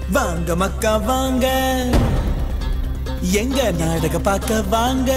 வாங்க மக்கா வாங்க எங்க நாடக பார்க்க வாங்க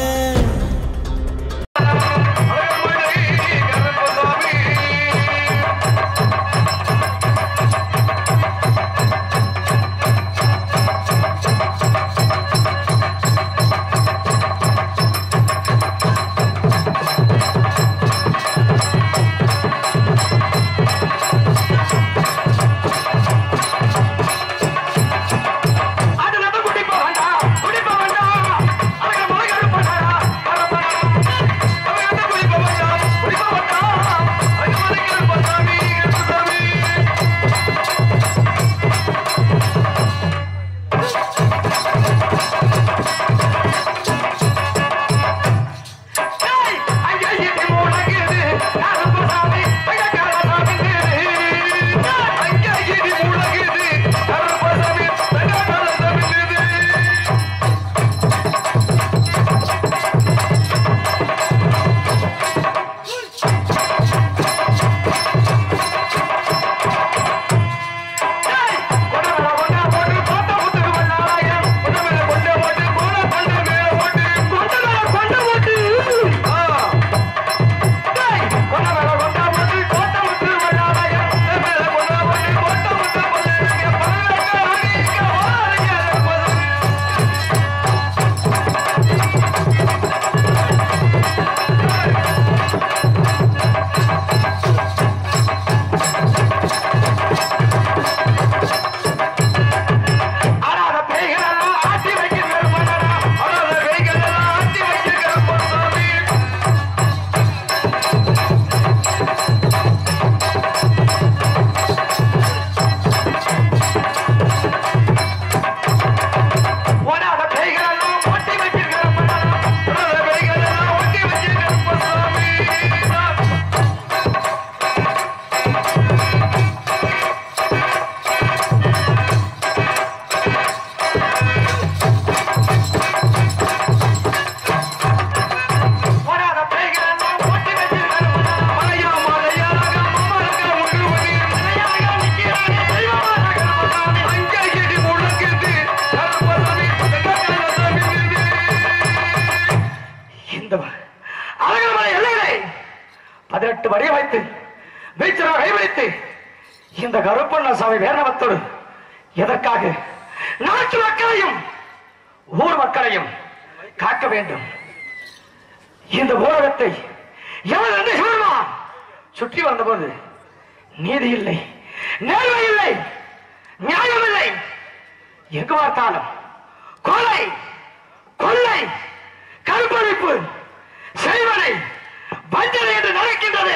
அது நம்ம குடிப்ப வேண்டாம் குடிப்ப வேண்டாம் அவங்க மலைகள் பண்ணாரா அவங்க என்ன குடிப்ப வேண்டாம் குடிப்ப வேண்டாம் அவங்க மலைகள் பண்ணாமி கருப்பசாமி ஏய் அங்கே இடி முழங்குது கருப்பசாமி அங்க கருப்பசாமி அங்கே இடி முழங்குது கருப்பசாமி அங்க கருப்பசாமி அடாத பேய்களெல்லாம் ஆட்டி வைக்கிற மன்னரா அடாத பேய்களெல்லாம் ஆட்டி வைக்கிற பொன்னாமி ஓடாத பேய்களெல்லாம் ஒட்டி வைக்கிற மன்னரா அடாத பேய்களெல்லாம் ஒட்டி வைக்கிற பொன்னாமி போராத பேய்களெல்லாம் ஓட்டி வச்சிருக்கிற மலையா மலையாக மமரக முழுவதி நிலையாக நிற்கிறானே தெய்வமாக கருப்பசாமி அங்கே இடி முழங்குது கருப்பசாமி கருப்பசாமி இந்த அழகமலை எல்லைகளை பதினெட்டு வரி வைத்து வீச்சரா கைவிழித்து இந்த கருப்பண்ண சாமி வேரணவத்தோடு எதற்காக நாட்டு மக்களையும் ஊர் மக்களையும் காக்க வேண்டும் இந்த ஊடகத்தை எவன் என்று சொல்வான் சுற்றி வந்தபோது நீதி இல்லை நேர்மை இல்லை நியாயம் இல்லை எங்கு பார்த்தாலும் கொலை கொள்ளை கருப்பழிப்பு செய்வனை வஞ்சனை என்று நடக்கின்றது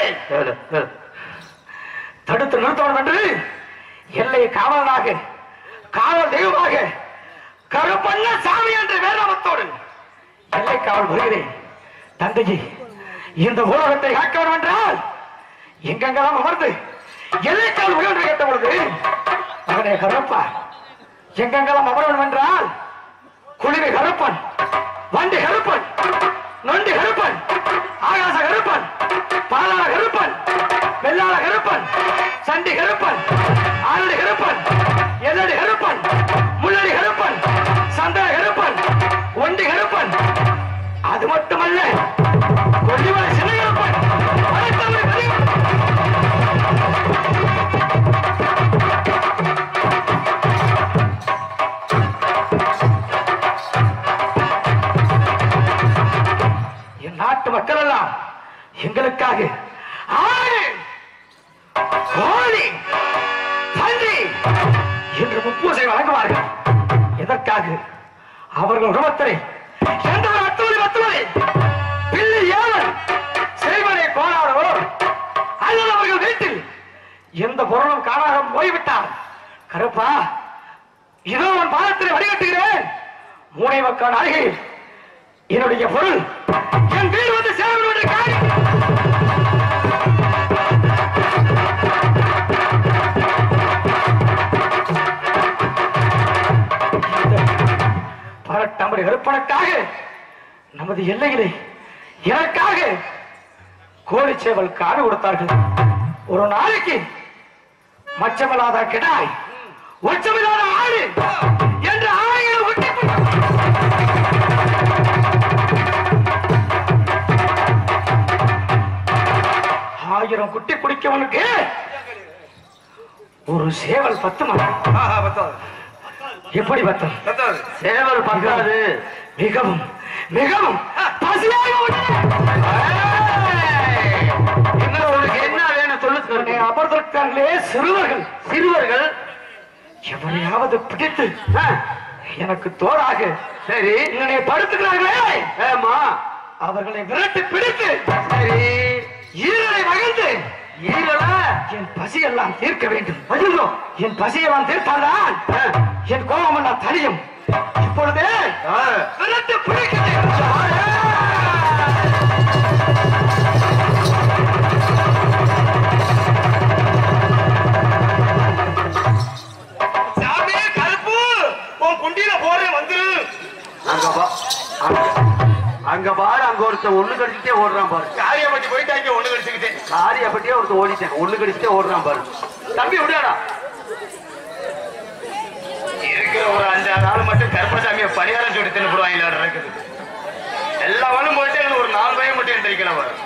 தடுத்து நிறுத்தணும் என்று எல்லை காவலனாக காவல் தெய்வமாக கருப்பண்ண சாமி என்று வேதாமத்தோடு எல்லை காவல் வருகிறேன் தந்தைஜி இந்த உலகத்தை காக்க வேண்டும் என்றால் எங்கெங்கெல்லாம் அமர்ந்து எல்லைக்கால் உயர்ந்து கேட்ட பொழுது அவனே கருப்பா எங்கெங்கெல்லாம் அமர வேண்டும் என்றால் குளிரை கருப்பன் வண்டி கருப்பன் நொண்டி கருப்பன் ஆகாச கருப்பன் பாலாள கருப்பன் வெள்ளாள கருப்பன் சண்டி கருப்பன் ஆரடி கருப்பன் எல்லடி கருப்பன் முள்ளடி கருப்பன் சந்தன கருப்பன் ஒண்டி கருப்பன் அது மட்டுமல்ல கொல்லிமலை சின்ன கருப்பன் வளர்த்தவரை பெரியவன். என் நாட்டு மக்கள் எல்லாம் எங்களுக்காக ஆடு கோழி பன்றி என்று முப்பூசை வழங்குவார்கள் எதற்காக அவர்கள் உருவத்திலே எந்த ஒரு அத்துமதி அத்துமதி பில்லி ஏவல் செய்வனை கோணாரோ அல்லது அவர்கள் வீட்டில் எந்த பொருளும் காணாக போய்விட்டார் கருப்பா இதோ உன் பாதத்திலே வடிகட்டுகிறேன் மூனை மக்கள் அருகில் என்னுடைய பொருள் என் வீடு வந்து சேர வேண்டும் என்ற காரியம் பரட்டம்படி கருப்பனுக்காக நமது எல்லையிலே எனக்காக கோழிச்சேவல் காடு கொடுத்தார்கள் ஒரு நாளைக்கு மச்சமில்லாத கிடாய் உச்சமில்லாத ஆடு என்று ஆயிரம் ஒட்டி ஆயிரம் குட்டி குடிக்கவனுக்கு ஒரு சேவல் பத்துமா ஆஹா, பத்தாது. எப்படி பத்தும் பத்தாது. சேவல் பத்தாது மிகவும் மிகவும் பசியாக உள்ளது. ஏய், என்ன உனக்கு என்ன வேணும் சொல்லு சொல்லு அமர்ந்திருக்காங்களே சிறுவர்கள் சிறுவர்கள் எவரையாவது பிடித்து ஆ, எனக்கு தோறாக சரி என்னை படுத்துக்கிறார்களே ஏமா அவர்களை விரட்டி பிடித்து சரி ஈரலை மகிழ்ந்து ஈரல என் பசியெல்லாம் தீர்க்க வேண்டும் ஐயோ என் பசியெல்லாம் தீர்த்தால்தான் ஆ, என் கோபம் எல்லாம் தனியும் இப்பொழுது விரட்டி பிடிக்கிறேன் சாமி, கருப்பு, உன் குண்டியில போறேன் வந்துரு அங்க பா அங்க- அங்க பாரு அங்க ஒருத்தன் ஒண்ணு கடிச்சுட்டே ஓடுறான் பாரு காரியப்பட்டி போயிட்டாங்க ஒண்ணு கடிச்சுக்கிட்டேன் காரியப்பட்டியே ஒருத்தன் ஓடிட்டேன் ஒண்ணு கடிச்சுட்டே ஓடுறான் பாரு தம்பி விடாடா இருக்கிற ஒரு அஞ்சாறு ஆள் மட்டும் கருப்பசாமியை பணியாரம் சுடி தின்னு போடுவாங்க இருக்குது எல்லாவனும் போயிட்டு எனக்கு ஒரு நாலு பையன் மட்டும் எந்திரிக்கணும் அவர்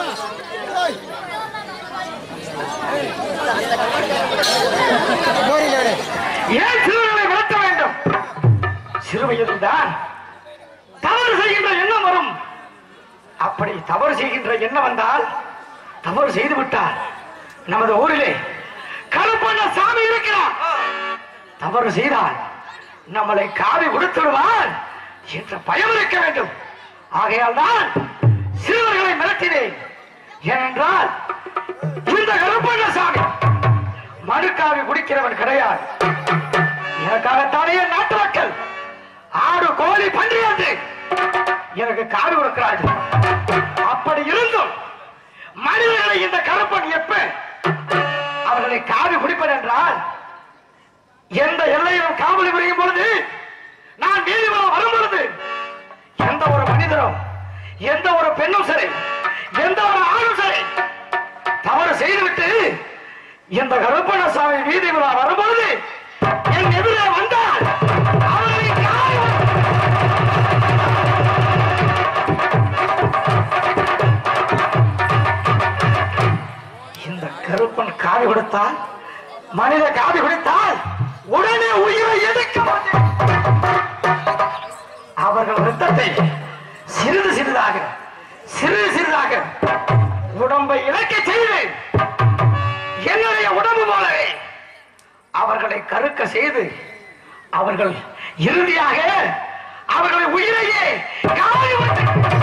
ஏன் சிறுவர்களை விரட்ட வேண்டும் சிறுவயதில்தான் தவறு செய்கின்ற எண்ணம் வரும் அப்படி தவறு செய்கின்ற எண்ணம் வந்தால் தவறு செய்து விட்டார் நமது ஊரிலே கருப்பண்ண சாமி இருக்கிறார் தவறு செய்தால் நம்மளை காவி கொடுத்து விடுவார் என்ற பயம் இருக்க வேண்டும் ஆகையால் தான் சிறுவர்களை மிரட்டினேன் ஏனென்றால் இந்த கருப்பண்ண சாமி மடுக்காவி குடிக்கிறவன் கிடையாது எனக்காகத்தானே என் நாட்டு மக்கள் ஆடு கோழி பன்றி என்று எனக்கு காவி கொடுக்கிறார்கள் அப்படி இருந்தும் மனிதர்களை இந்த கருப்பன் எப்ப அவர்களை காவி குடிப்பது என்றால் எந்த எல்லையிலும் காவலி புரியும் பொழுது நான் நீதிமன்றம் வரும் பொழுது எந்த ஒரு மனிதரும் எந்த ஒரு பெண்ணும் சரி எந்த ஒரு ஆணும் சரி தவறு செய்துவிட்டு இந்த கருப்பணசாமி வீதி விழா வரும்பொழுது என் எதிரே வந்தால் அவரை காயம் இந்த கருப்பன் காவி கொடுத்தால் மனித காவி கொடுத்தால் உடனே உயிரை எடுக்க மாட்டேன் அவர்கள் ரத்தத்தை சிறிது சிறிதாக சிறிது சிறிதாக உடம்பை இழக்க செய்வேன் என்னுடைய உடம்பு போலவே அவர்களை கருக்க செய்து அவர்கள் இறுதியாக அவர்களை உயிரையே காயப்பட்டு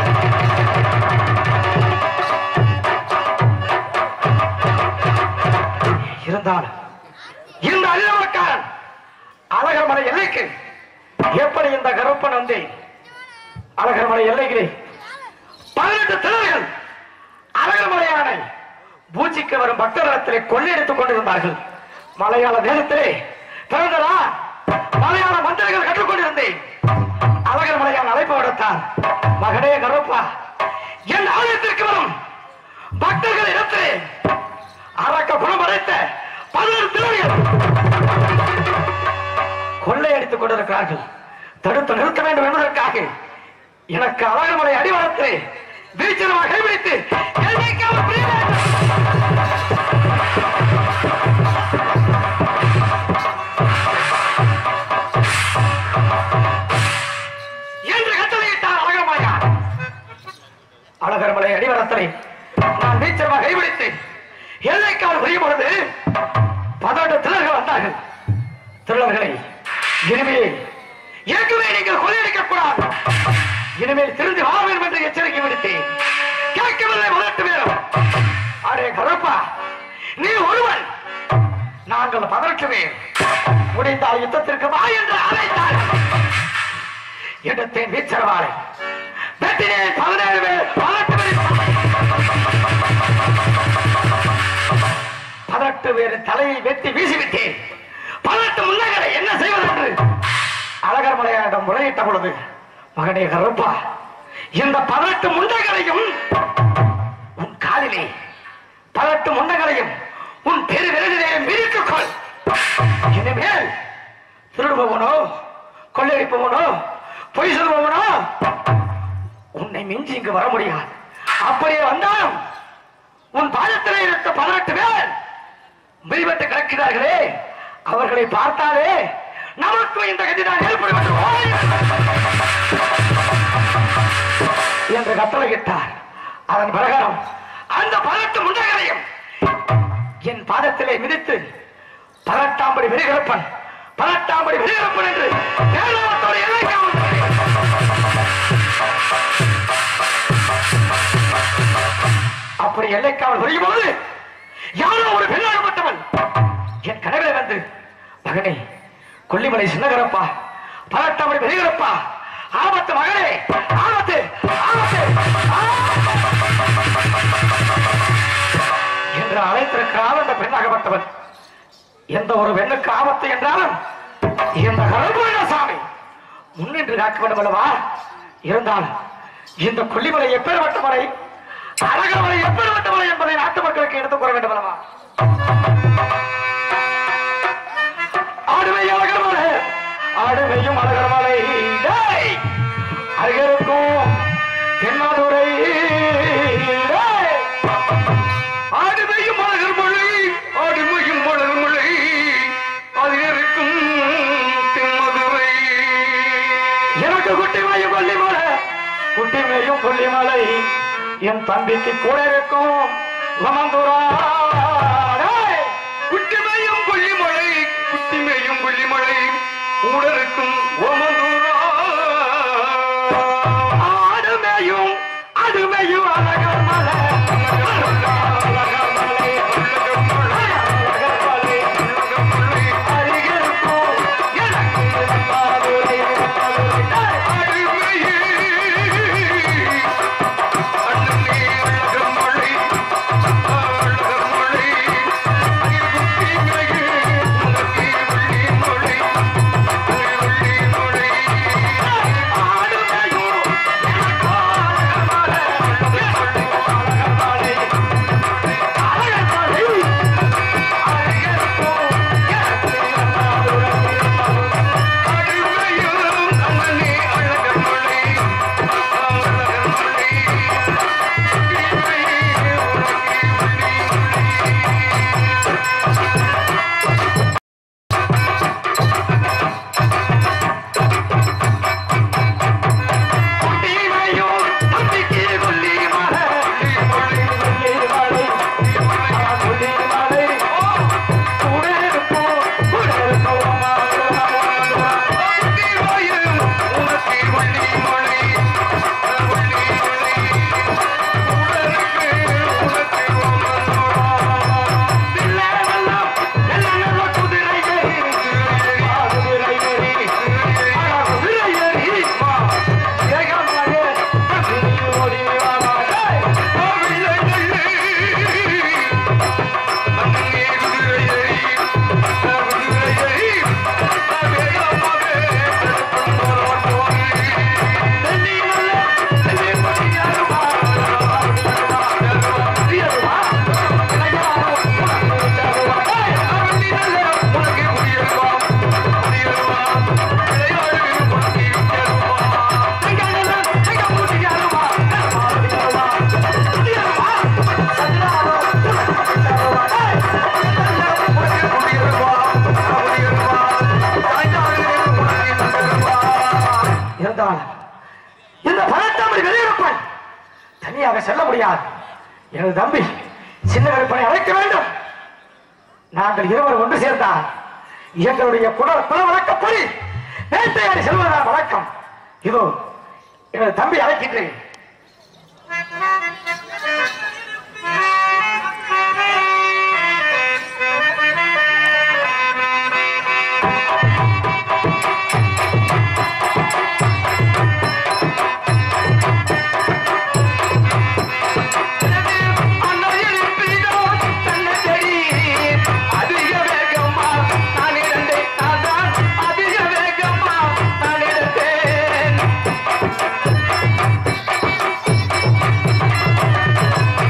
இருந்தாலும் இந்த அல்லவக்காரன் அழகர்மலை எல்லைக்கு எப்படி இந்த கருப்பன் வந்து அழகர்மலை எல்லைகளே பதினெட்டு திறர்கள் அழகர்மலையானை பூஜைக்கு வரும் பக்தர்களிடத்திலே கொள்ளையடித்துக் கொண்டிருந்தார்கள் மலையாள தேசத்திலே பிறந்ததா மலையாள மந்திரங்கள் கற்றுக்கொண்டிருந்தேன் அழகர் மலையான் அழைப்பு விடுத்தார் மகனே கருப்பா என் ஆலயத்திற்கு வரும் பக்தர்கள் இடத்திலே அரக்க குணம் அடைத்த பதினெட்டு திறர்கள் கொள்ளையடித்துக் கொண்டிருக்கிறார்கள் தடுத்து நிறுத்த வேண்டும் என்பதற்காக எனக்கு அழகமலை அடிவாரத்தை வீச்சனமாக கைபிடித்து எல்லைக்காக பிரிய வேண்டும். என்று கட்டளையிட்டார் அழகர்மலையார் அழகர்மலை அடிவாரத்தை நான் வீச்சனமாக கைபிடித்து எல்லைக்கால் புரியும் பொழுது பதினெட்டு திறர்கள் வந்தார்கள் திருடர்களை இனிமேல் ஏற்கனவே நீங்கள் கொள்ளையடிக்க கூடாது இனிமேல் திருந்தி வாழ வேண்டும் என்று எச்சரிக்கை விடுத்தேன் கேட்கவில்லை வளர்த்து வேணும் அரே கருப்பா நீ ஒருவன் நாங்கள் பதினெட்டு பேர் முடிந்தால் யுத்தத்திற்கு வா என்று அழைத்தார் எடுத்தேன் வீச்சரவாளை வெட்டினேன் பதினேழு பேர் பதினெட்டு பேர் பதினெட்டு பேர் தலையை வெட்டி வீசிவிட்டேன் பதினெட்டு முன்னங்களை என்ன செய்வது என்று அழகர் மலையாரிடம் முறையிட்ட பொழுது மகனே கருப்பா இந்த பதினெட்டு முண்டைகளையும் உன் காலிலே பதினெட்டு முண்டைகளையும் உன் பெரு விரலிலே மிதித்துக் கொள் இனிமேல் திருடுபவனோ கொள்ளையடிப்பவனோ பொய் சொல்பவனோ உன்னை மிஞ்சி இங்கு வர முடியாது அப்படியே வந்தாலும் உன் பாதத்திலே இருக்க பதினெட்டு பேர் மிதிபட்டு கிடக்கிறார்களே அவர்களை பார்த்தாலே நமக்கும் இந்த கதிதான் ஏற்படும் என்று ஓய் என்று கட்டளையிட்டார் அதன் பிரகாரம் அந்த பதினெட்டு முண்டங்களையும் என் பாதத்திலே மிதித்து பதினெட்டாம்படி வெறிகிறப்பன் பதினெட்டாம்படி வெறிகிறப்பன் என்று கேரளத்தோடு இணைக்கவும் அப்படி எல்லைக்காவல் வருகும் போது யாரோ ஒரு பெண்ணாகப்பட்டவன் என் கனவிலே வந்து மகனே கொல்லிமலை சின்னகரப்பா பதினெட்டாம்படி வெறிகிறப்பா ஆபத்து மகனே ஆபத்து ஆபத்து ஆ! என்று அழைத்திருக்கிறாள் அந்த பெண்ணாகப்பட்டவன் எந்த ஒரு பெண்ணுக்கு ஆபத்து என்றாலும் இந்த கருப்பண்ண சாமி முன்னின்று காக்க வேண்டும் அல்லவா இருந்தாலும் இந்த கொல்லிமலை எப்பேற்பட்ட மலை அழகமலை எப்பேற்பட்ட மலை என்பதை நாட்டு மக்களுக்கு எடுத்துக் கூற வேண்டும் அல்லவா ஆடுமை அழகர் மலை ஆடுமையும் அழகர் மலை டேய்! அருகருக்கும் தென்மாதுரை டேய்! ஆடுமையும் அழகர் மலை ஆடுமையும் அழகர் மலை அது இருக்கும் தென்மதுரை எனக்கு குட்டிமையும் கொல்லிமலை குட்டிமையும் கொல்லிமலை என் தம்பிக்கு கூட இருக்கும் லமந்துரா டேய்! குட்டிமையும் கொல்லிமலை குட்டிமையும் கொல்லிமலை உடலுக்கும் ஓமந்தூரா ஆடுமையும் அடுமையும் அழகர் மலை அழகர் மலை அழகர் மலை அழகர் மலை அழகர் மலை அருகிருக்கும் எனக்கு பாதுரை அருமையே அண்ணனே அழகர் மலை அழகர் மலை அருகுத்திமையே உனக்கே உள்ளி மொழி உள்ளி மொழி ஆடுமையோ எனக்கு அழகர் மலை அழகர் மலை அழகர் மலை அருகிருக்கும் எனக்கு பாதுரை அருமையும் அண்ணனே அழகர் மலை அழகர் மலை இருந்தால் இந்த பணத்தாமரை வெளியிருப்பன் தனியாக செல்ல முடியாது எனது தம்பி சின்ன கருப்பனை அழைக்க வேண்டும் நாங்கள் இருவர் ஒன்று சேர்ந்தால் எங்களுடைய குடல் குல வழக்கப்படி வேட்டையாடி செல்வதுதான் வழக்கம் இதோ எனது தம்பி அழைக்கின்றேன் அதிக வேகமா நான் இருந்தேன் அதான் அதிக வேகமா நான் இருந்தேன்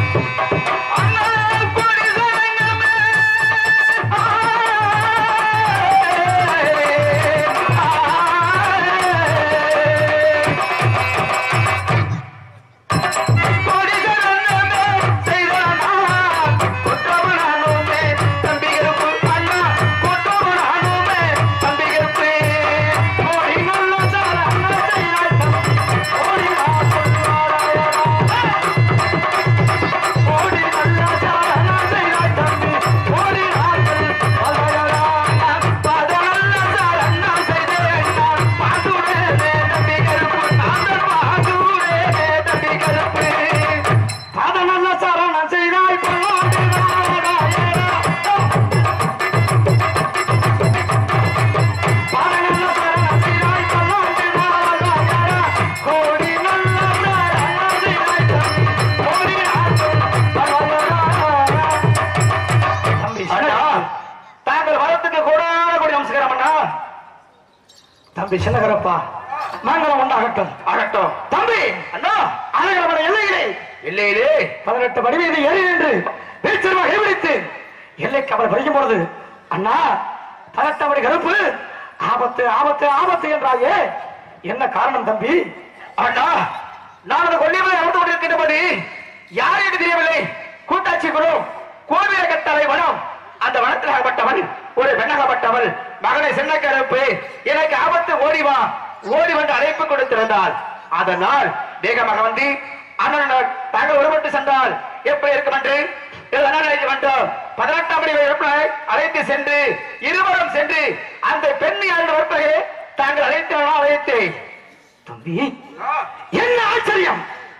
தம்பி சின்னகரப்பா மங்களம் உண்டாகட்டும் ஆகட்டும் தம்பி அண்ணா அழகரவன எல்லையிலே இல்லையிலே பதினெட்டு படி மீது ஏறி நின்று வீழ்ச்சிருவா கைவிடித்து எல்லைக்கு அவர் வருகும் பொழுது அண்ணா பதினெட்டாம் கருப்பு ஆபத்து ஆபத்து ஆபத்து என்றாயே என்ன காரணம் தம்பி அண்ணா நான் அந்த கொல்லிமலை நடந்து கொண்டிருக்கின்றபடி யார் என்று தெரியவில்லை கூட்டாட்சி குழு கோவில கட்டளை வனம் அந்த வனத்தில் அகப்பட்டவன் ஒரு பெண்ணகப்பட்டவள் மகனை சின்ன கருப்பு எனக்கு ஆபத்து ஓடி வா ஓடி வந்து அழைப்பு கொடுத்திருந்தாள் அதனால் வேகமாக வந்து அண்ணன் தாங்கள் ஒருபட்டு சென்றால் எப்படி இருக்கும் என்று இதனால் அழைத்து வந்தோம் பதினெட்டாம் மணி வகுப்பில் அழைத்து சென்று இருவரும் சென்று அந்த பெண்ணை அழைத்து வகுப்பை தாங்கள் அழைத்து அழைத்து தம்பி என்ன ஆச்சரியம்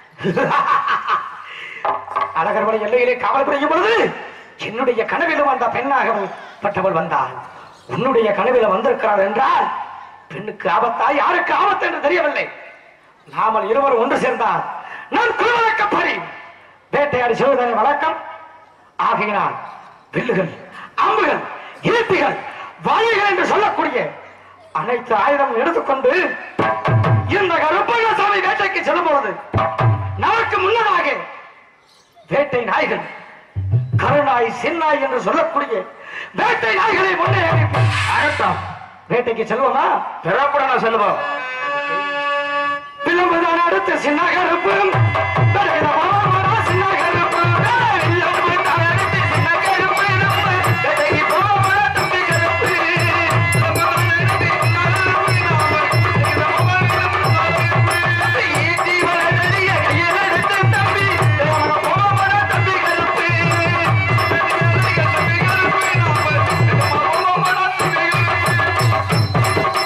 அழகர்வனை எல்லையிலே காவல் புரியும் பொழுது என்னுடைய கனவிலும் அந்த பெண்ணாக பட்டவள் வந்தாள் உன்னுடைய கனவில வந்திருக்கிறாள் என்றால் பெண்ணுக்கு ஆபத்தா யாருக்கு ஆபத்து என்று தெரியவில்லை நாமல் இருவரும் ஒன்று சேர்ந்தால் நான் குலவழக்கப்படி வேட்டையாடி செல்வதனை வழக்கம் ஆகையினால் வில்லுகள் அம்புகள் ஈட்டிகள் வாயுகள் என்று சொல்லக்கூடிய அனைத்து ஆயுதம் எடுத்துக்கொண்டு இந்த கருப்பண்ண சாமி வேட்டைக்கு செல்லும் பொழுது நமக்கு முன்னதாக வேட்டை நாய்கள் கருநாய் சின்னாய் என்று சொல்லக்கூடிய வேட்டை நாய்களை முன்னே அனுப்பி அகற்றாம் வேட்டைக்கு செல்வோமா திறப்பட சொல்லுவோம் விளம்புதான் அடுத்து சின்ன கருப்பு பிறகு மாமா சின்ன கருப்பு விளம்புதான் அடுத்து சின்ன கருப்பு வேட்டைக்கு போவோமா தம்பி கருப்பு ஈட்டி வளர்ந்தடிய கையில் எடுத்து தம்பி போவோமா தம்பி கருப்பு தம்பி கருப்பு போவோமா தம்பி கருப்பு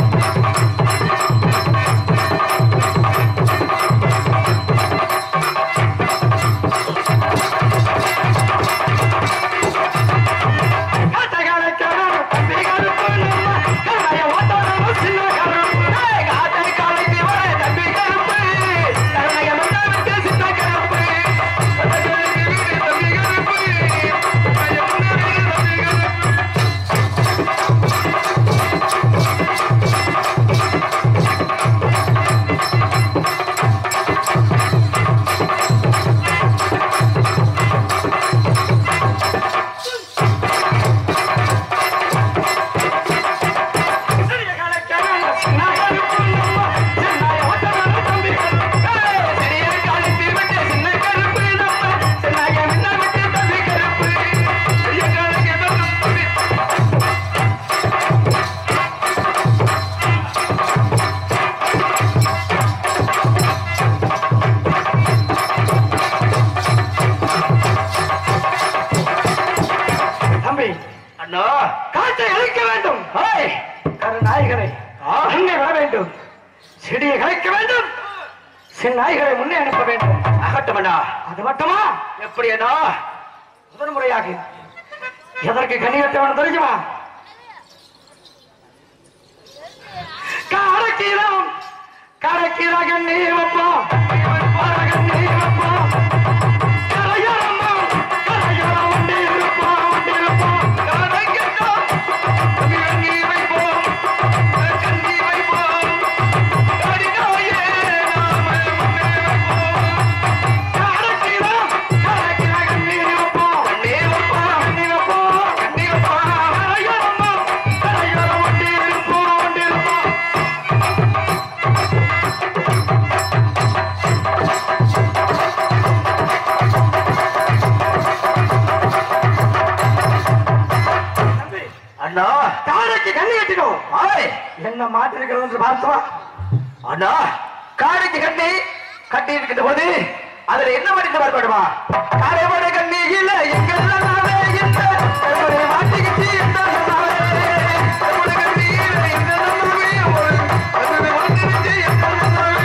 தம்பி அண்ணா காற்றை அழிக்க வேண்டும் ஹாய் கருநாய்களை அங்கே வர வேண்டும் செடியை கலைக்க வேண்டும் சின்ன நாய்களை முன்னே அனுப்ப வேண்டும் அகட்டும் அண்ணா அது மட்டுமா எப்படி அண்ணா முதல் முறையாக எதற்கு கண்ணியத்தவன் தெரியுமா காரக்கீரம் காரக்கீர கண்ணி வைப்போம் கண்ணி வைப்போம் கரையோரமா கரையோரம் வண்டி இருப்போம் வண்டி இருப்போம் கரைக்கிட்டோம் கண்ணி வைப்போம் கண்ணி வைப்போம் கடிதாயே நாம முன்னே வைப்போம் காரக்கீரம் காரக்கீர கண்ணி வைப்போம் கண்ணி வைப்போம் கண்ணி வைப்போம் கண்ணி வைப்போம் கரையோரமா கரையோரம் வண்டி இருப்போம் வண்டி இருப்போம் அண்ணா காரைக்கு கண்ணி கட்டிடும் ஆய் என்ன மாற்றிருக்கிறது என்று பார்த்தோம் அண்ணா காடைக்கு கண்ணி கட்டி இருக்கின்ற போது அதுல என்ன மடிந்து வரப்படுமா காரையோட கண்ணி இல்ல எங்க மாட்டிக்கிச்சு என்ன சொன்னாலே? கருவோட கண்ணி இல்ல, எங்க சொன்னாலே? ஒரு கருவை மாட்டிக்கிச்சு என்ன சொன்னாலே?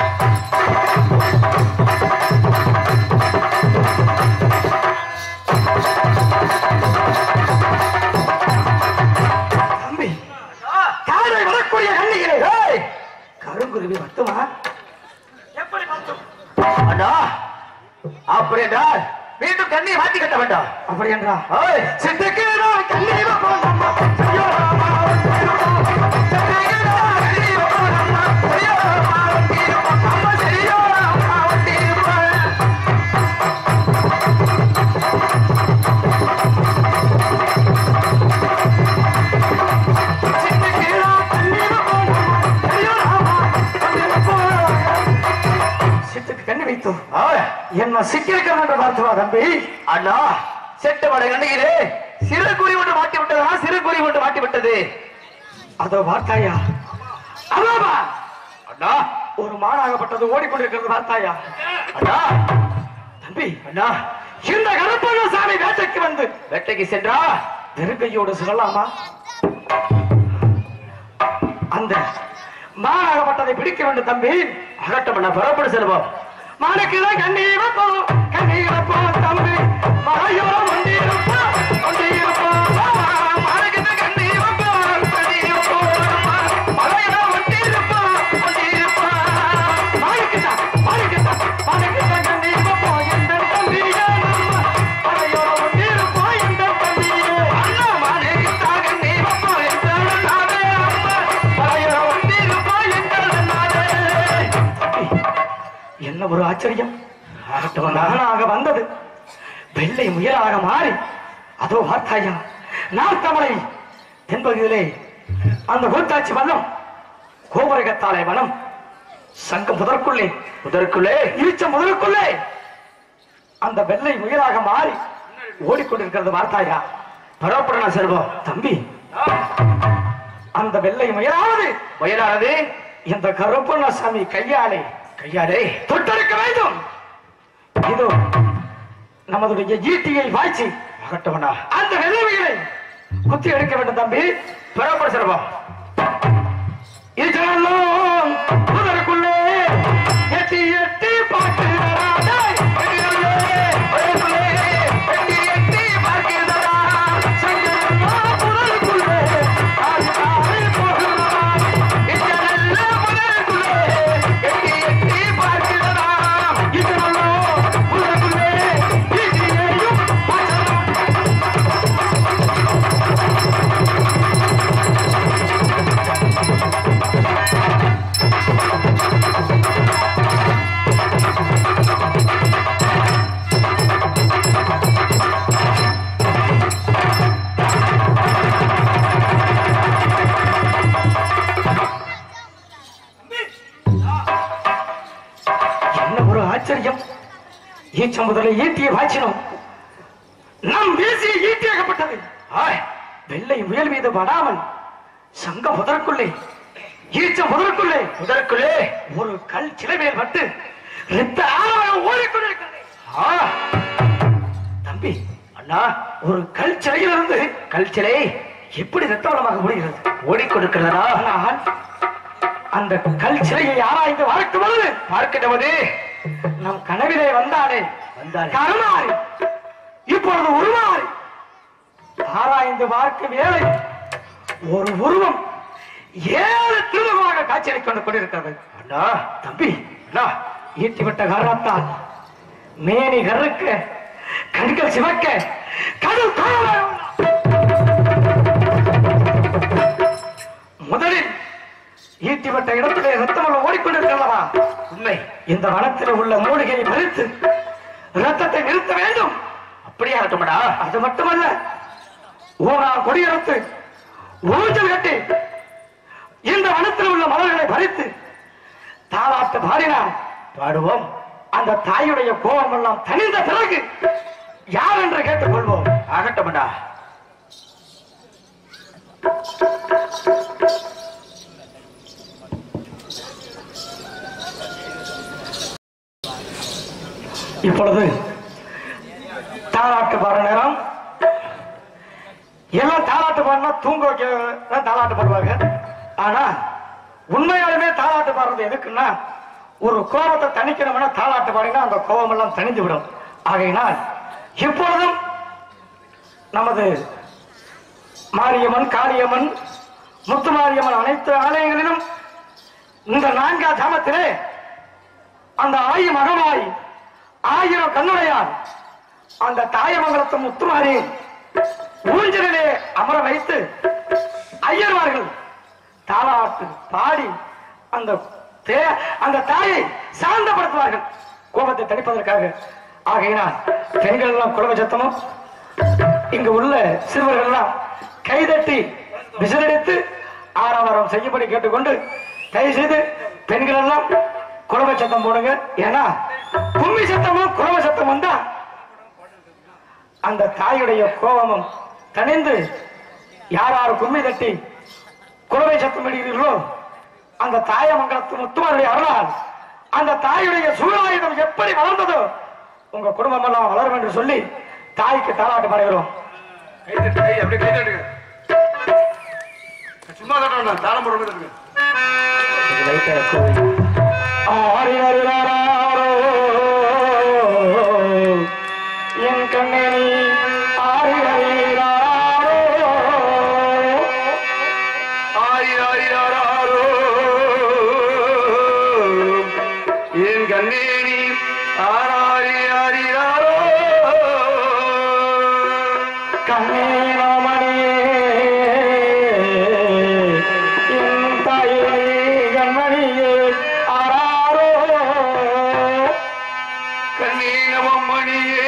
தம்பி காரை வரக்கூடிய கண்ணிகளே ஏய், கருங்குருவி மட்டுமா எப்படி மட்டும் அண்ணா அப்படி என்றால் மீண்டும் கண்ணியை மாட்டி கட்ட வேண்டாம் அப்படி என்றா ஓய் சிட்டுக்கு நான் கண்ணி வைப்போம் நம்ம. ஐயோ, ராமா, சிட்டுக்கு நான் கண்ணி என்ன சிக்கியிருக்கிறது என்று பார்த்து வா தம்பி அண்ணா செட்டு மலை கண்ணுகிறே சிறு குறி ஒன்று மாட்டி விட்டதா சிறு குறி ஒன்று மாட்டி விட்டது அதோ பார்த்தாயா அதாமா அண்ணா ஒரு மானாகப்பட்டது ஓடிக்கொண்டிருக்கிறது பார்த்தாயா அண்ணா தம்பி அண்ணா இந்த கருப்பண்ண சாமி வேட்டைக்கு வந்து வேட்டைக்கு சென்றா நெருங்கையோடு சொல்லலாமா அந்த மானாகப்பட்டதை பிடிக்க வேண்டும் தம்பி அகட்டம் அண்ணா புறப்படு செல்வோம் மானுக்குதான் கண்ணீர் வைப்போம் கண்ணீர் வைப்போம் தம்பி மலையோரம் ஒண்டியிருப்பா ஒண்டியிருப்போம் மானுக்குதான் கண்ணீர் வைப்போம் கண்ணீர் வைப்போம் மலையோரம் ஒண்டியிருப்போம் ஒண்டியிருப்போம் மானுக்குதான் மானுக்குதான் மானுக்குதான் கண்ணீர் வைப்போம் எந்த தம்பியே மலையோரம் ஒண்டியிருப்போம் எந்த தம்பியே அண்ணா மானுக்குதான் கண்ணீர் வைப்போம் எந்த நாடே மலையோரம் ஒண்டியிருப்போம் எந்த நாடே என்ன ஒரு ஆச்சரியம் நானாக வந்தது வெள்ளை முயலாக மாறி அதோ வார்த்தாயா நார்த்தமலை தென்பகுதியிலே அந்த கூத்தாட்சி வல்லம் கோபுரகத்தாலே வனம் சங்கம் முதற்குள்ளே முதற்குள்ளே இழிச்ச முதலுக்குள்ளே அந்த வெள்ளை முயலாக மாறி ஓடிக்கொண்டிருக்கிறது வார்த்தாயா புறப்படனா செல்வோம் தம்பி அந்த வெள்ளை முயலானது முயலானது இந்த கருப்பண்ணசாமி கையாலே கையாலே தொட்டெடுக்க வேண்டும் இதோ நமதுடைய ஈட்டியை வாய்ச்சி அகட்டவனா அந்த வெள்ளவிகளை குத்தி எடுக்க வேண்டும் தம்பி புறப்பட செல்வோம் இதெல்லாம் முதலுக்குள்ளே எட்டி எட்டி பார்த்து என்ன ஒரு ஆச்சரியம் ஈச்சம் முதலை ஈட்டியை வாய்ச்சினோம் நம் வீசிய ஈட்டியாகப்பட்டது ஆய், வெள்ளை முயல் மீது படாமல் சங்க முதற்குள்ளே ஈச்சம் முதற்குள்ளே முதற்குள்ளே ஒரு கல் சிலை மேல் பட்டு ரத்த ஆழமாக ஓடிக்கொண்டிருக்கிறது ஆ, தம்பி அண்ணா ஒரு கல் சிலையிலிருந்து கல் சிலை எப்படி ரத்தவளமாக ஓடுகிறது ஓடிக்கொண்டிருக்கிறதா ஆனால் அந்த கல் சிலையை ஆராய்ந்து பார்க்கும் பொழுது பார்க்கின்றவது நம் கனவிலே வந்தானே வந்தானே. கருமாறி இப்பொழுது உருமாறி ஆராய்ந்து பார்க்கும் வேளை ஒரு உருவம் ஏழு திருமுகமாக காட்சியளிக் கொண்டு கொண்டிருக்கிறது அண்ணா தம்பி அண்ணா ஈட்டிவிட்ட காரணத்தால் மேனி கருக்க கண்கள் சிவக்க கடல் காண முதலில் ஈட்டிவிட்ட இடத்திலே ரத்தமல்ல ஓடிக்கொண்டிருக்கிறதா உண்மை இந்த வனத்தில் உள்ள மூலிகையை பறித்து ரத்தத்தை நிறுத்த வேண்டும் அப்படியே ஆகட்டும்டா அது மட்டுமல்ல ஓனா கொடியறுத்து ஊஞ்சல் கட்டி இந்த வனத்தில் உள்ள மலர்களை பறித்து தாளாட்டு பாடினான் பாடுவோம் அந்த தாயுடைய கோபம் எல்லாம் தனிந்த பிறகு யார் என்று கேட்டுக் கொள்வோம் ஆகட்டும்டா இப்பொழுது தாலாட்டு பாடுற நேரம் எல்லாம் தாலாட்டு பாடினா தூங்க வைக்க தான் தாலாட்டு பாடுவாங்க ஆனா உண்மையாலுமே தாலாட்டு பாடுறது எதுக்குன்னா ஒரு கோபத்தை தணிக்கணும்னா தாலாட்டு பாடினா அந்த கோபம் எல்லாம் தணிந்து விடும் ஆகையினால் இப்பொழுதும் நமது மாரியம்மன் காளியம்மன் முத்துமாரியம்மன் அனைத்து ஆலயங்களிலும் இந்த நான்காம் ஜாமத்திலே அந்த ஆயி மகமாய் ஆயிரம் கண்ணுடையார் அந்த தாயமங்கலத்து முத்துமாரி ஊஞ்சலிலே அமர வைத்து ஐயர்வார்கள் தாளாட்டு பாடி அந்த தே- அந்த தாயை சாந்தப்படுத்துவார்கள் கோபத்தை தணிப்பதற்காக ஆகையினால் பெண்கள் எல்லாம் குலவ சத்தமும் இங்கு உள்ள சிறுவர்கள் எல்லாம் கைதட்டி விசிலடித்து ஆரவாரம் செய்யும்படி கேட்டுக்கொண்டு தயவு செய்து பெண்கள் எல்லாம் குலவ சத்தம் போடுங்க ஏன்னா கும்மி குருவி சத்தமும் குரவ சத்தமும் தான் அந்த தாயுடைய கோபமும் தணிந்து யார் யார் கும்மி தட்டி குறவை சத்தம் இடுகிறீர்களோ அந்த தாயமங்கலத்து முத்துமாருடைய அருளால் அந்த தாயுடைய சூழாயுதம் எப்படி வளர்ந்ததோ உங்க குடும்பம் எல்லாம் வளரும் என்று சொல்லி தாய்க்கு தாளாட்டு பாடுகிறோம் கை தட்டு, கை அப்படியே கை தட்டுங்க. சும்மா தட்டணும் தாளம் போடுறது ஆரிரரிரராரோ, என் கண்ணனி ஆரிரரிரராரோ. ஆரி ஆரி ஆராரோ என் கண்ணேரி ஆராரி ஆரி ஆரோ கண்ணீரமணியே, என் தாயே கண்மணியே ஆராரோ. கண்ணீனவம் மணியே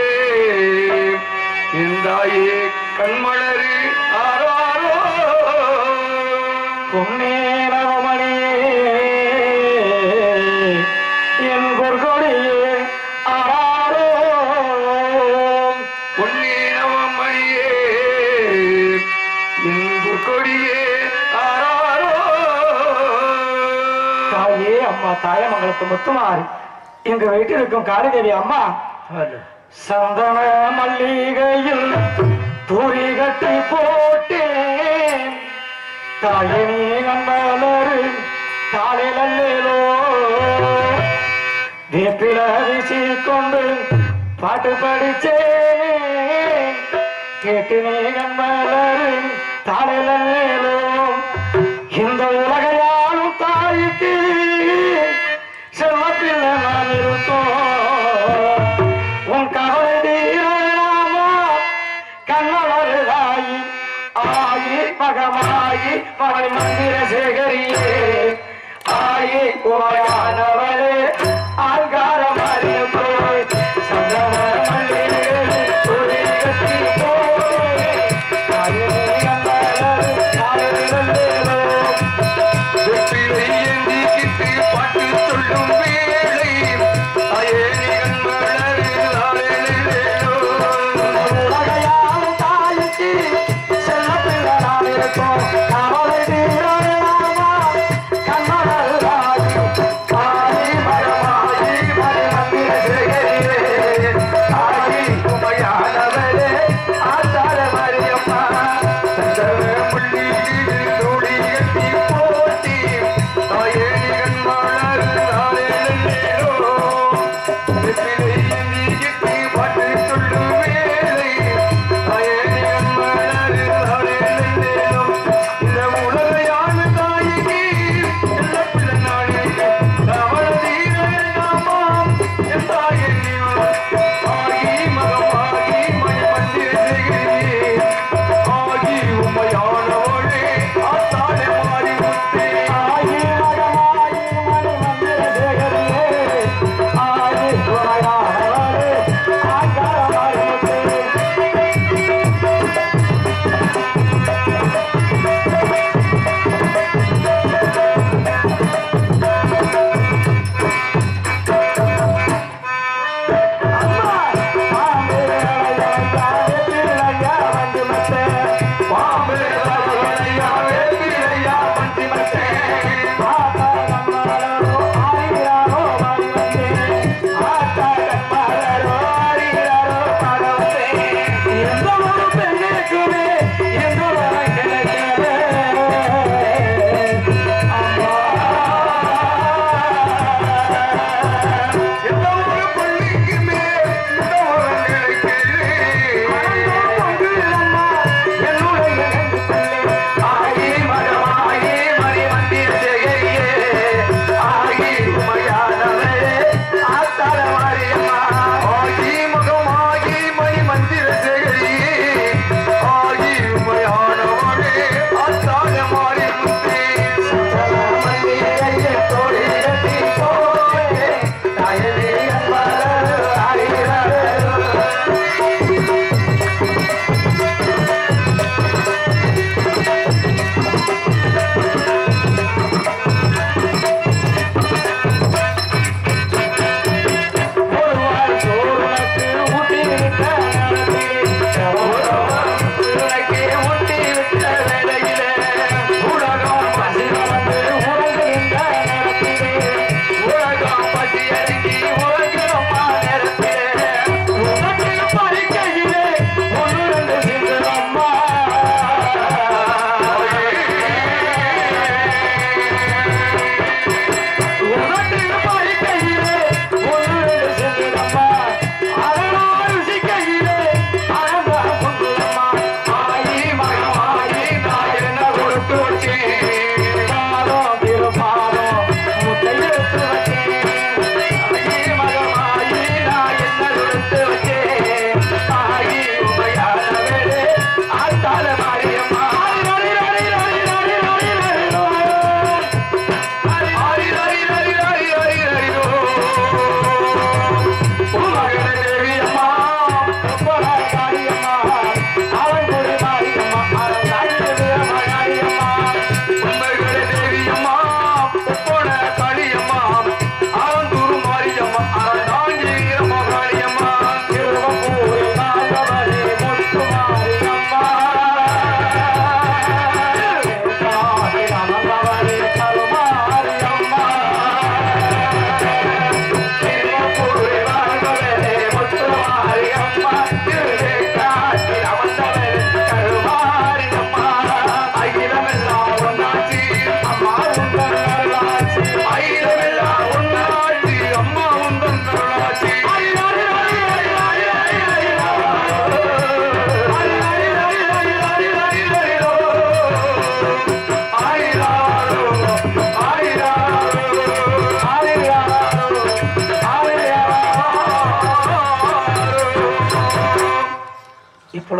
இந்தாயே கண்மலரு ஆராரோ பொன்னேரமணியே, என் பொற்கொடியே ஆராரோ. பொன்னீனவம் மணியே இன்பு கொடியே ஆராரோ தாயே அம்மா தாயமங்கலத்து முத்துமாரி எங்க வீட்டில் இருக்கும் காளிதேவி அம்மா சந்தன மல்லிகையில் தூரி கட்டி போட்டேன் தாயே நீ கண்மலரு தாளிலோ வேப்பில வீசி கொண்டு பாட்டு படிச்சேனே கேட்டு நீ கண்மலரு தாளிலோ இந்த உலகையாளும் தாய்க்கு செல்வத்தில் நான் இருக்கோம் உன் கவலை தீரலாமா கண்ணவர்களாயி ஆயி மகமாயி மகள் மந்திர சேகரியே ஆயி உமையானவரே ஆங்காரம் அறியப்போய் சந்தன மல்லிகை துணி கட்டி போய் தாயே கண்ணவரே தாயே வெற்றிலை ஏந்திக்கிட்டு பாட்டு சொல்லும் வேளை அயேனி கண்மலரு ஆரேலேலோ உலகையாள் தாய்க்கு செல்லப்பிள்ளை நான் இருக்கோம். கவலை தீரலாமா? கண்ணழகாகி, ஆகி மரமாகி, மணிமந்திர சிறுகையிலே, ஆகி உமையானவரே, ஆத்தாள மரியம்மா. சந்தன முள்ளியில் தூளி கட்டி போட்டி அயேனி கண்மலரு ஆரேலேலோ வெற்றிலை ஏந்திக்கிட்டு பாட்டு சொல்லும் வேளை அயேனி கண்மலரு ஆரேலேலோ இந்த உலகையான தாய்க்கு எல்லா பிள்ளை நாளைக்கு கவல தீரலாமாம் என் தாயே ஆகி மகமாகி மணி மந்திர சேகரியே ஆகி உமையானவளே ஆத்தாளே மாறி முத்தே ஆகி மரமாகி, மணிமந்திர சிறுகையிலே, ஆகி உமையானவரே, ஆங்கார மரியத்தே. பாம்பே வரவழையா வேப்பிலையா பந்தி மத்தே எந்த ஒரு பள்ளிக்கு மேல் இந்த ஒரு நிலைக்கு என்னுடைய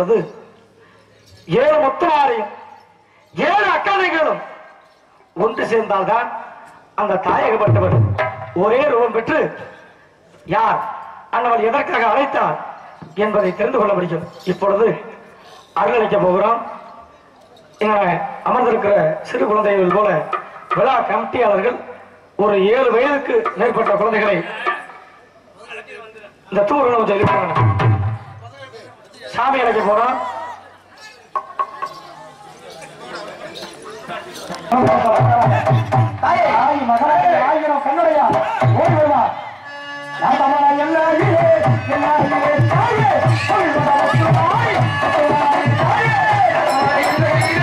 இப்பொழுது ஏழு முத்துமாரையும் ஏழு அக்காதைகளும் ஒன்று சேர்ந்தால்தான் அந்த தாயகப்பட்டவர் ஒரே ரூபம் பெற்று யார் அண்ணவள் எதற்காக அழைத்தார் என்பதை தெரிந்து கொள்ள முடியும் இப்பொழுது அருளளிக்க போகிறோம் இங்க அமர்ந்திருக்கிற சிறு குழந்தைகள் போல விழா கமிட்டியாளர்கள் ஒரு ஏழு வயதுக்கு மேற்பட்ட குழந்தைகளை இந்த தூர் உணவு எழுப்பாங்க சாமி அழைக்க போறோம் தாயே, தாய் மகனே, ஆயிரம் கண்ணுடையா, ஓடி வருவா. நான் தமிழா எல்லாரிலே, எல்லாரிலே தாயே, ஓடி வருவா, தாய், தாய், தாயே.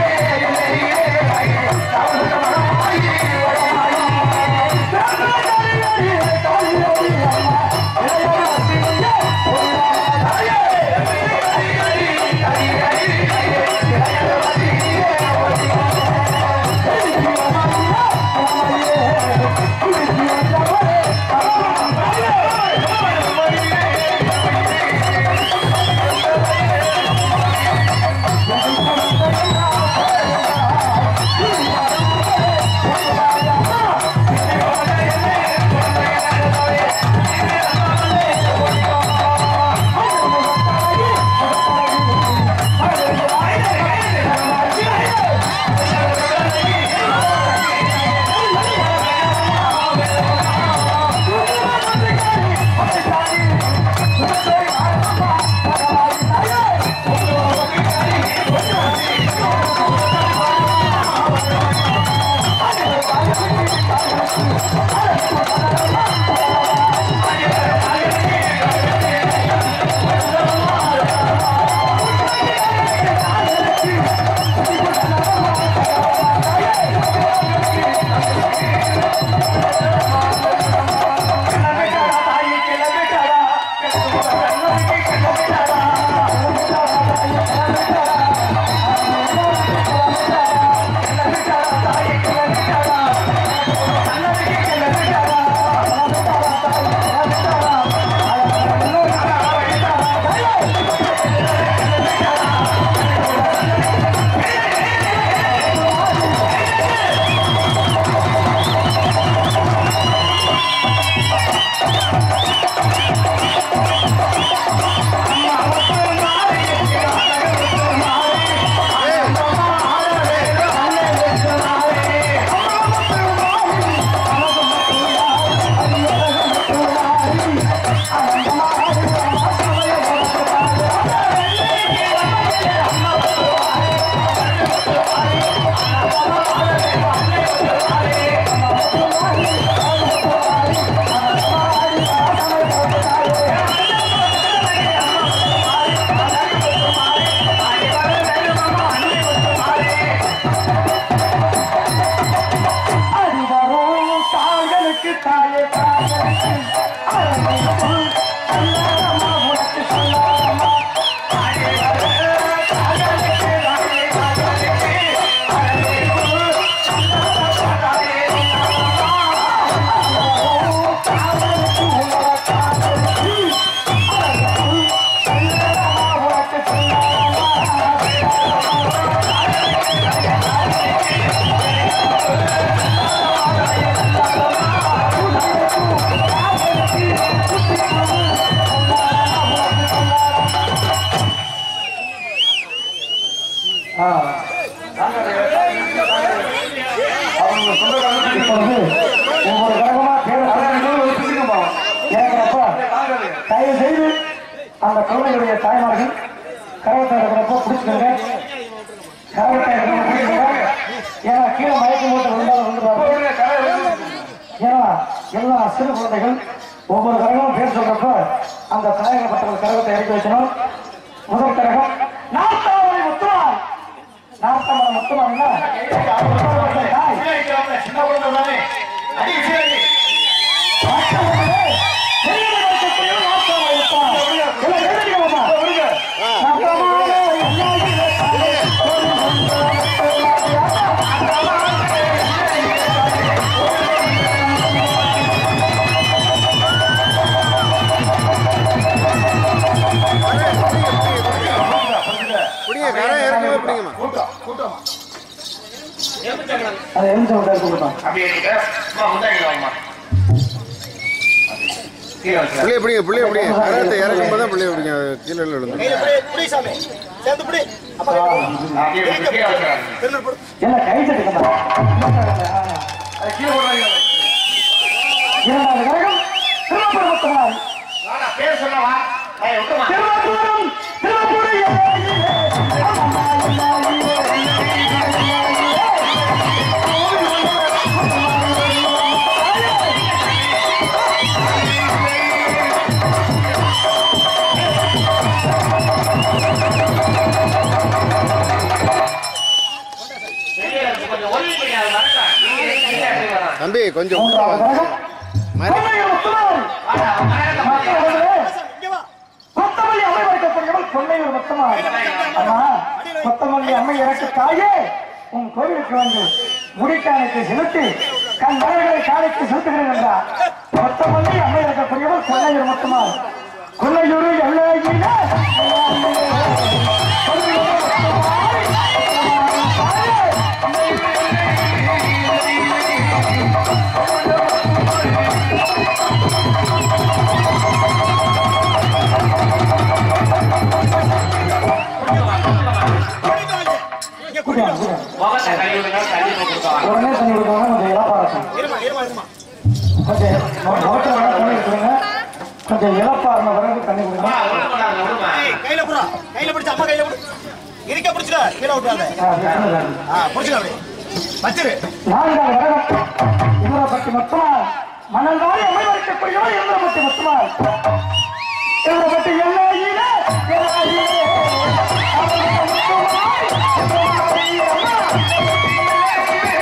இப்பொழுது ஒவ்வொரு கழகமா பேர் கேட்கிறப்ப தயவு செய்து அந்த குழந்தைகளுடைய தாய்மார்கள் கரவத்தை இருக்கிறப்ப பிடிச்சுக்கோங்க கரவத்தை இருக்கிறப்ப பிடிச்சுக்கோங்க ஏன்னா கீழே மயக்கம் போட்டு விழுந்தாலும் விழுந்துருவாங்க ஏன்னா எல்லா சிறு குழந்தைகள் ஒவ்வொரு கரகமும் பேர் சொல்றப்ப அந்த தாயகப்பட்டவர் கரகத்தை இறக்கி வைக்கணும் முதல் கரகம் நாட்டாமலை முத்துவான் நாட்டாமலை முத்துவான்னா தாய் பிடிங்கம்மா கூட்டம் கூட்டம் அதை எந்த விட்டு கொடுத்தோம் அப்படியே இருக்க அம்மா முந்தாடி வாங்கம்மா கீழே வச்சுக்க பிள்ளைய பிடிங்க பிள்ளைய பிடிங்க கரகத்தை இறக்கும் போது தான் பிள்ளைய பிடிங்க கீழே விழுந்து அப்படியே கீழே வச்சுக்கிறாங்க என்ன கை தட்டுக்கமா அது கீழே போடுறாங்க இரண்டாவது கரகம் திருவப்பெருமத்தனார் வாடா பேர் சொன்னவா ஏய் விட்டுமா திருவப்பூரம் திருவப்பூரையே வெளியே இருக்கு, கொஞ்சம் ஒதுங்கி போய் அது மறக்காம. நீங்க நீங்க எப்படி வரலாம்? தம்பி கொஞ்சம் மூன்றாவது கரகம் மறை கொன்னையூர் முத்துமாரி வாடா, அவன் கரகத்தை பாத்தியா? கொத்தமல்லி அம்மை வைக்கக்கூடியவள் கொன்னையூர் முத்துமாரி அம்மா கொத்தமல்லி அம்மை எனக்கு தாயே உன் கோவிலுக்கு வந்து முடிக்கானுக்கு செலுத்தி கண் மலர்களை காலைக்கு செலுத்துகிறேன் என்றார் கொத்தமல்லி அம்மை இருக்கக்கூடியவள் கொன்னையூர் முத்துமாரி கொன்னையூர் எல்லையில முகத்தை கழுவி விடுங்க, தண்ணி கொடுத்துருவாங்க. உடனே பண்ணி விடுவாங்க கொஞ்சம் இழப்பாரட்டும் கொஞ்சம் முகத்தில் வேணா தண்ணி கொடுங்க கொஞ்சம் இழப்பாருன பிறகு தண்ணி கொடுங்க அம்மா, விட கூடாது, விடுமா. கையில புறா கையில பிடிச்சு அம்மா கையில பிடி இருக்க பிடிச்சுக்க கீழே விட்டுறாங்க ஆ, விட்டுருங்க. ஆ பிடிச்சுக்க அப்படி வச்சிரு நான்காவது வரகம் இவரப்பட்டி மொத்தமால் மணல்வாரி அமை வரைக்கக்கூடியவர் இவரப்பட்டி மொத்தமால் இவரப்பட்டி எல்லையிலே எல்லையிலே அவர்கள் முத்துமால் இவரப்பட்டி அம்மா.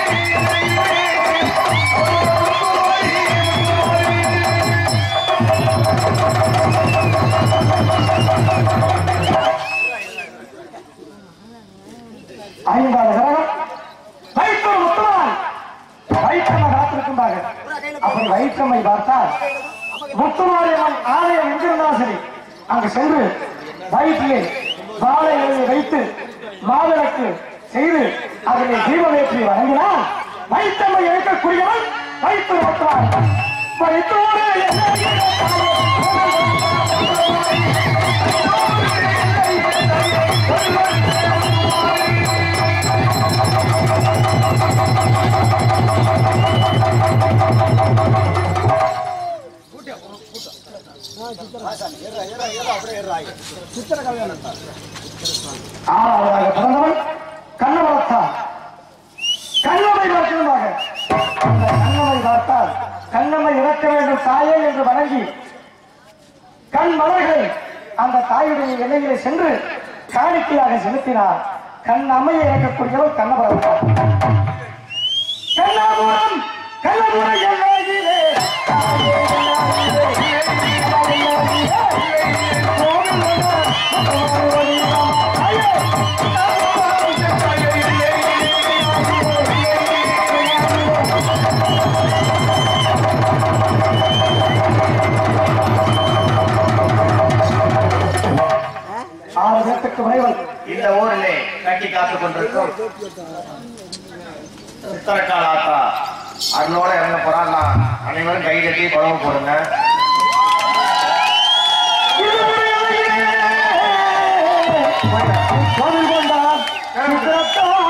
ஐந்தாவது கரகம் வைத்தூர் முத்துமால் வைத்தம்மை காத்திருக்கின்றாங்க அப்படி வைத்தம்மை பார்த்தால் முத்துமாரியம்மன் ஆலயம் எங்கிருந்தாலும் சரி அங்கு சென்று வயிற்றிலே வாழை இலையை வைத்து மாவிளக்கு செய்து அதிலே தீபமேற்றி வழங்கினால் வைத்தம்மை இருக்கக்கூடியவன் வைத்தூர் முத்துமால் வைத்தூர் ஆறாவதாக பிறந்தவன் கண்ணவளத்தான் கண்ணமை பார்க்கிறதாக அந்த கண்ணமை பார்த்தால் கண்ணமை இறக்க வேண்டும் தாயே என்று வணங்கி கண் மலர்களை அந்த தாயுடைய எல்லையிலே சென்று காணிக்கையாக செலுத்தினார் கண் அமைய இறக்கக்கூடியவர் கண்ணபுரம் கண்ணபுரம் கண்ணபுரம் எல்லையிலே தாயே ஆறு பேர்த்துக்கு விரைவல் இந்த ஊரிலே கட்டி காத்துக் கொண்டிருக்கும் உத்தரக்கால ஆத்தா அருளோட இறங்க போறாங்க அனைவரும் கை கட்டி குழம்பு போடுங்க கோவில் கொண்டார் சித்திரத்தாள்.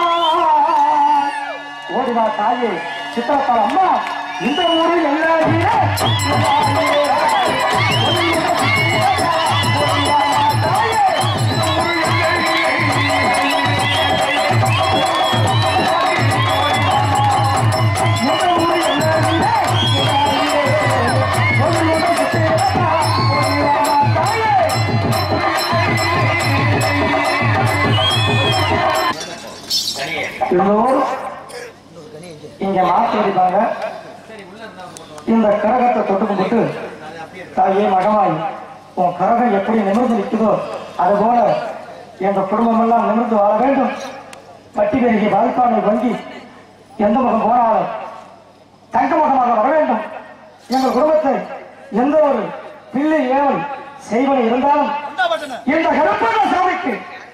ஓடிவா தாயே சித்திரத்தாள் அம்மா இந்த ஊரில் எல்லாருமே தனியே எல்லோரும் இங்க மாத்தி அடிப்பாங்க இந்த கரகத்தை தொட்டு கும்பிட்டு தாயே மகமாய் உன் கரகம் எப்படி நிமிர்ந்து நிற்குதோ அது போல எங்க குடும்பம் எல்லாம் நிமிர்ந்து வாழ வேண்டும் பட்டி பெருகி வாழ்ப்பானை வங்கி எந்த முகம் போனாலும் தங்க முகமாக வர வேண்டும் எங்கள் குடும்பத்தை எந்த ஒரு பிள்ளை ஏவல் செய்வனை இருந்தாலும் இந்த கருப்பண்ண சாமிக்கு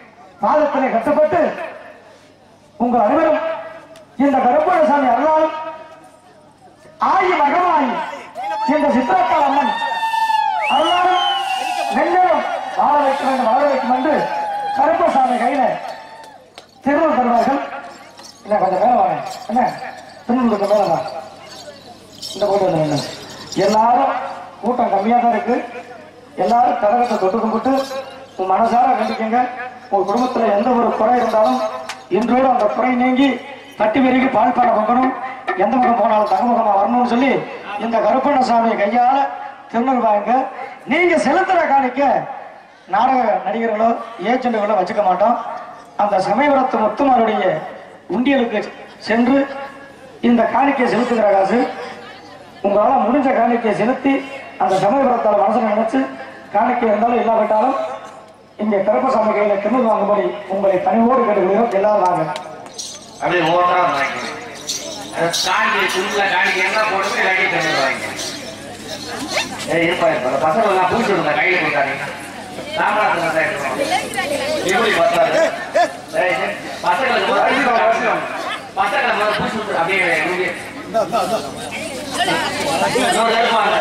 பாதத்திலே கட்டுப்பட்டு உங்கள் அனைவரும் இந்த கருப்பணசாமி அருளால் ஆயி மகமாயி இந்த சித்திரக்கால் அம்மன் அருளாலும் மென்மேலும் வாழ வைக்க வேண்டும் வளர வைக்கும் என்று கருப்பசாமி கையில திருவள்ளுவர் தருவார்கள் என்ன கொஞ்சம் மேல வாங்க என்ன திருவள்ளுவர் கொஞ்சம் மேல வா இந்த போட்டு வந்து எல்லாரும் கூட்டம் கம்மியா தான் இருக்கு எல்லாரும் கழகத்தை தொட்டு கும்பிட்டு உன் மனசார கண்டிக்கங்க உங்க குடும்பத்துல எந்த ஒரு குறை இருந்தாலும் இன்றோடு அந்த குறை நீங்கி தட்டி வெறிக்கு பால் பாட பொங்கணும் எந்த முகம் போனாலும் தங்கமுகமா வரணும்னு சொல்லி இந்த கருப்பண்ணசாமி கையால திருநெல்வாங்க நீங்க செலுத்துற காணிக்க நாடக நடிகர்களோ ஏஜென்ட்டுகளோ வச்சுக்க மாட்டோம் அந்த சமயபுரத்து முத்துமாருடைய உண்டியலுக்கு சென்று இந்த காணிக்கை செலுத்துகிற காசு உங்களால முடிஞ்ச காணிக்கையை செலுத்தி அந்த சமயபுரத்தால மனசுல நினைச்சு காணிக்கை இருந்தாலும் இல்லாவிட்டாலும் இங்க கருப்பசாமி கையில திரும்ப வாங்கும்படி உங்களை பணிவோடு கேட்டுக்கொள்கிறோம் எல்லாரும் வாங்க அப்படியே ஓட்டா வாங்கிக்கணும் காண்டி துணில காண்டி என்ன போட்டு இல்லாட்டி தண்ணி வாங்கிக்கணும் ஏய் இருப்பா இருப்பா அந்த பசங்க எல்லாம் பூச்சி விடுங்க கையில கொடுக்காதீங்க சாம்ராஜ் தான் எடுக்கணும் எப்படி பத்தாது ஏய், ஏய், பசங்களுக்கு முதல்ல பசங்களை முதல்ல பூச்சி விட்டு அப்படியே இங்கே. இன்னொரு தடவை வாங்க.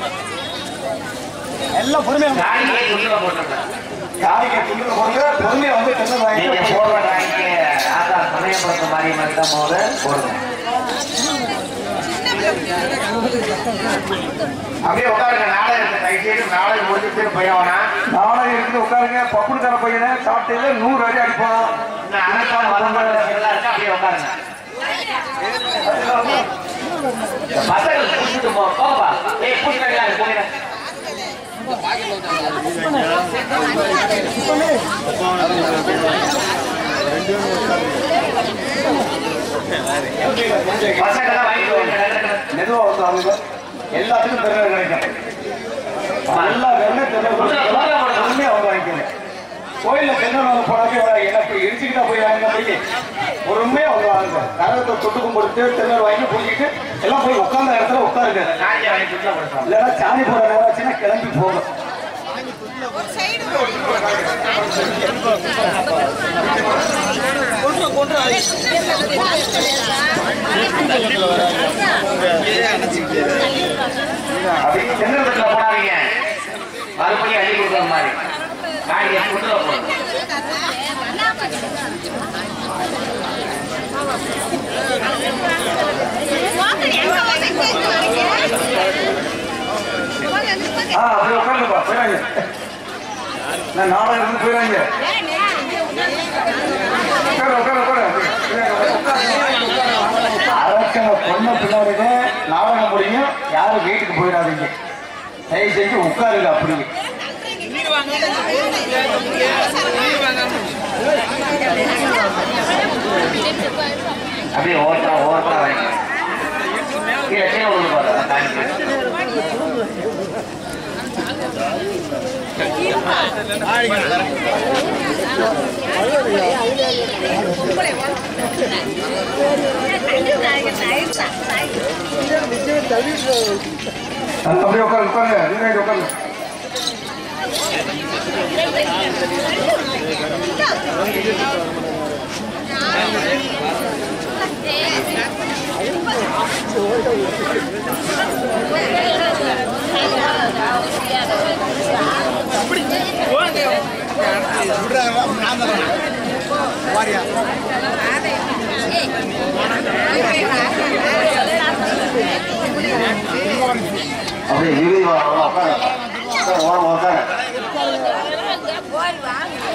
எல்லாம் பொறுமையா காணிக்கையை துணில போட்டுருக்கேன் காணிக்கை துணில போடுங்க பொறுமையா வந்து திரும்ப நீங்க வாங்கி போடுற காணிக்கை ஆத்தா சமயப்படுத்த மாதிரி மாதிரி தான் போது போடுங்க அப்படியே உட்காருங்க நாடகம் தயவு செய்து நாடகம் முடிஞ்சிட்டு பையன் நாடகம் இருக்குது உட்காருங்க பப்புடுக்கார பையனை சாப்பிட்டு நூறு அடி அடிப்பான் இன்னும் அனுப்பான வரும்போது எல்லாம் இருக்கு அப்படியே உட்காருங்க இந்த பசங்க புடிச்சிட்டு போ போப்பா ஏய் புடிக்கிறாங்க போயிட பசங்க தான் வாங்கிட்டு வாங்க மெதுவா வந்து அவங்க எல்லாத்துக்கும் பெருமை கிடைக்கும் எல்லா பெருமை பெருமை பொறுமையா அவங்க வாங்கிக்கோங்க கோயில்ல பெருமை வாங்க போனாக்க எனக்கு இடிச்சுக்கிட்டா போய் வாங்க போய் பொறுமையா அவங்க வாங்க கரகத்தை தொட்டுக்கும் கொடுத்து திருநெல் வாங்கி பூஜிக்கிட்டு எல்லாம் போய் உட்கார்ந்த இடத்துல உட்காருங்க காஞ்சி வாங்கி சுற்றுலா கொடுப்பாங்க இல்லைன்னா சாணி போற நேரம் ஆச்சுன்னா கிளம்பி போகும் அப்படி தென்னகத்துல போடாதீங்க மறுபடியும் அள்ளி கொடுக்குற மாதிரி காணிக்கை சுற்றுலா போடுங்க ஆ அப்படி உட்காருங்கப்பா போயிடாங்க நான் நாடகம் இருந்து போயிடாங்க உட்காரு உட்காரு உட்காரு அரக்கனை பொண்ணு பின்னாடியே நாடகம் முடியும் யாரும் வீட்டுக்கு போயிடாதீங்க தயவு செஞ்சு உட்காருங்க அப்படியே அப்படியே ஓட்டா ஓட்டா வாங்க கீழே கீழே விழுந்து பாருங்க காணிக்கை அப்படியே உட்காரு உட்காருங்க வீராஜ் உட்காருங்க அப்படியே வீதி உட்காரு உட்காரு ஓரம் உட்காரு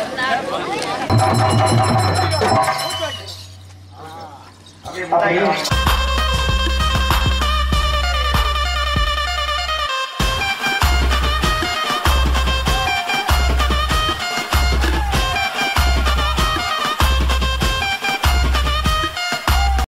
அப்படியே முன்னாடி வாங்க.